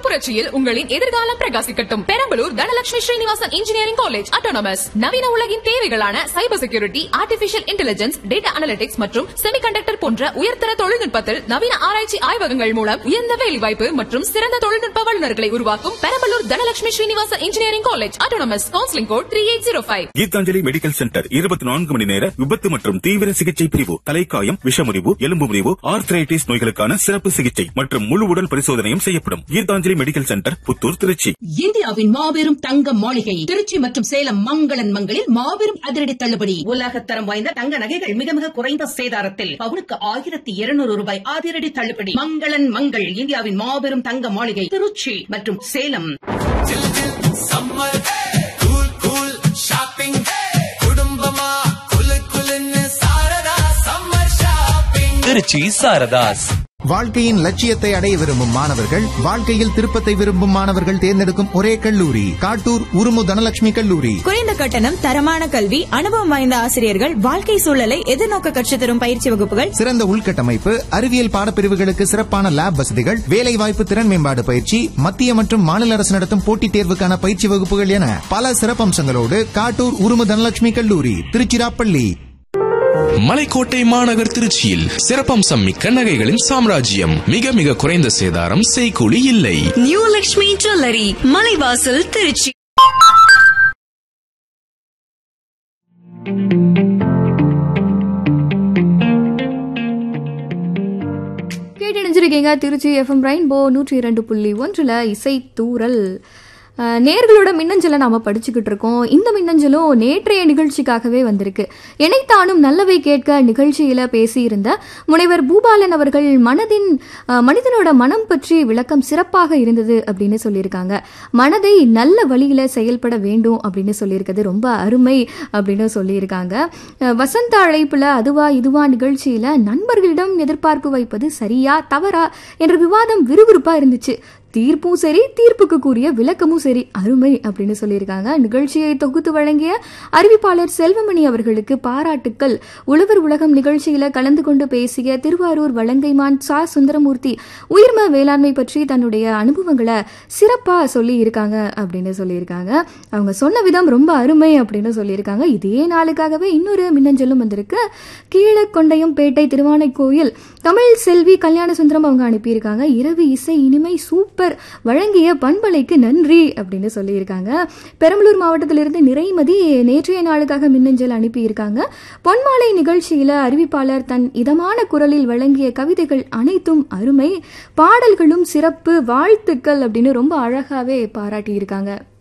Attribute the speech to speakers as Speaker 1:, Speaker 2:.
Speaker 1: புரட்சியில் உங்களின் எதிர்காலம் பிரகாசிக்கட்டும் Perambalur Dhanalakshmi Srinivasan engineering college autonomous நவீன உலகின் தேவைகளான cyber security artificial intelligence data analytics மற்றும் செமிகண்டக்டர் போன்ற உயர்தர தொழில்நுட்பத்தில் நவீன ஆராய்ச்சி ஆய்வகங்கள் மூலம் உயர்ந்த வேலைவாய்ப்பு மற்றும் சிறந்த தொழில்நுட்ப வல்லுநர்களை உருவாக்கும் Perambalur Dhanalakshmi Srinivasan engineering college autonomous counselling code three eight zero five
Speaker 2: Geethanjali medical centre இருபத்தி நான்கு மணி நேர விபத்து மற்றும் தீவிர சிகிச்சை பிரிவு தலைக்காயம் விஷமுறிவு எலும்பு முறிவு ஆர்த்ரைட்டிஸ் நோய்களுக்கான சிறப்பு சிகிச்சை மற்றும் முழு உடல் பரிசோதனையும் செய்யப்படும் கீதாஞ்சலி மெடிக்கல் சென்டர் புத்தூர் திருச்சி
Speaker 3: இந்தியாவின் மாபெரும் தங்க மாளிகை திருச்சி மற்றும் சேலம் மங்களன் மங்களில் மாபெரும் அதிரடி தள்ளுபடி உலகத்தரம் வாய்ந்த தங்க நகைகள் மிக மிக குறைந்த சேதாரத்தில் பவுனுக்கு ஆயிரத்தி இருநூறு ரூபாய் அதிரடி தள்ளுபடி மங்களன் மங்கள் இந்தியாவின் மாபெரும் தங்க மாளிகை திருச்சி மற்றும் Salem
Speaker 4: summer cool cool shopping குடும்பமா குலு குலுன்னு சாரதா சம்மர் ஷாப்பிங்
Speaker 5: திருச்சி சாரதாஸ்
Speaker 6: வாழ்க்கையின் லட்சியத்தை அடைய விரும்பும் மாணவர்கள் வாழ்க்கையில் திருப்பத்தை விரும்பும் மாணவர்கள் தேர்ந்தெடுக்கும் ஒரே கல்லூரி காட்டூர் உருமு தனலட்சுமி கல்லூரி
Speaker 7: குறைந்த கட்டணம் தரமான கல்வி அனுபவம் வாய்ந்த ஆசிரியர்கள் வாழ்க்கை சூழலை எதிர்நோக்க கற்றுத் தரும் பயிற்சி வகுப்புகள்
Speaker 6: சிறந்த உள்கட்டமைப்பு அறிவியல் பாடப்பிரிவுகளுக்கு சிறப்பான லேப் வசதிகள் வேலைவாய்ப்பு திறன் மேம்பாடு பயிற்சி மத்திய மற்றும் மாநில அரசு நடத்தும் போட்டித் தேர்வுக்கான பயிற்சி வகுப்புகள் என பல சிறப்பம்சங்களோடு காட்டூர் உருமு தனலட்சுமி கல்லூரி திருச்சிராப்பள்ளி
Speaker 5: மலைக்கோட்டை மாநகர் திருச்சியில் சிறப்பம்சம் மிக்க நகைகளின் சாம்ராஜ்யம் மிக மிக குறைந்த சேதாரம் செய்கூலி இல்லை
Speaker 8: நியூ லக்ஷ்மி ஜுவல்லரி மலைவாசல் திருச்சி
Speaker 9: கேட்டணிஞ்சிருக்கீங்க திருச்சி எஃப்எம் ரெயின்போ நூற்றி இரண்டு புள்ளி ஒன்றில் இசை தூரல் அஹ், நேர்களோட மின்னஞ்சலை நாம படிச்சுக்கிட்டு இருக்கோம் இந்த மின்னஞ்சலும் நேற்றைய நிகழ்ச்சிக்காகவே வந்திருக்கு இணைத்தானும் நல்லவை கேட்க நிகழ்ச்சியில பேசியிருந்த முனைவர் பூபாலன் அவர்கள் மனதின் அஹ், மனிதனோட மனம் பற்றி விளக்கம் சிறப்பாக இருந்தது அப்படின்னு சொல்லியிருக்காங்க மனதை நல்ல வழியில செயல்பட வேண்டும் அப்படின்னு சொல்லியிருக்கிறது ரொம்ப அருமை அப்படின்னு சொல்லியிருக்காங்க அஹ், வசந்த அழைப்புல அதுவா இதுவா நிகழ்ச்சியில நண்பர்களிடம் எதிர்பார்ப்பு வைப்பது சரியா தவறா என்ற விவாதம் விறுவிறுப்பா இருந்துச்சு தீர்ப்பும் சரி தீர்ப்புக்கு கூறிய விளக்கமும் சரி அருமை அப்படின்னு சொல்லியிருக்காங்க நிகழ்ச்சியை தொகுத்து வழங்கிய அறிவிப்பாளர் செல்வமணி அவர்களுக்கு பாராட்டுக்கள் உழவர் உலகம் நிகழ்ச்சியில கலந்து கொண்டு பேசிய திருவாரூர் வலங்கைமான் சா சுந்தரமூர்த்தி உயிர்ம வேளாண்மை பற்றி தன்னுடைய அனுபவங்களை சிறப்பா சொல்லி இருக்காங்க அப்படின்னு சொல்லியிருக்காங்க அவங்க சொன்ன விதம் ரொம்ப அருமை அப்படின்னு சொல்லியிருக்காங்க இதே நாளுக்காகவே இன்னொரு மின்னஞ்சலும் வந்திருக்கு கீழக்கொண்டையம் பேட்டை திருவானைக்கோயில் தமிழ் செல்வி கல்யாண சுந்தரம் அவங்க அனுப்பியிருக்காங்க இரவு இசை இனிமை சூப்பர் வழங்கிய பண்பலைக்கு நன்றி அப்படின்னு சொல்லியிருக்காங்க பெரம்பலூர் மாவட்டத்திலிருந்து நிறைமதி நேற்றைய நாளுக்காக மின்னஞ்சல் அனுப்பியிருக்காங்க பொன்மாலை நிகழ்ச்சியில அறிவிப்பாளர் தன் இதமான குரலில் வழங்கிய கவிதைகள் அனைத்தும் அருமை பாடல்களும் சிறப்பு வாழ்த்துக்கள் அப்படின்னு ரொம்ப அழகாவே பாராட்டியிருக்காங்க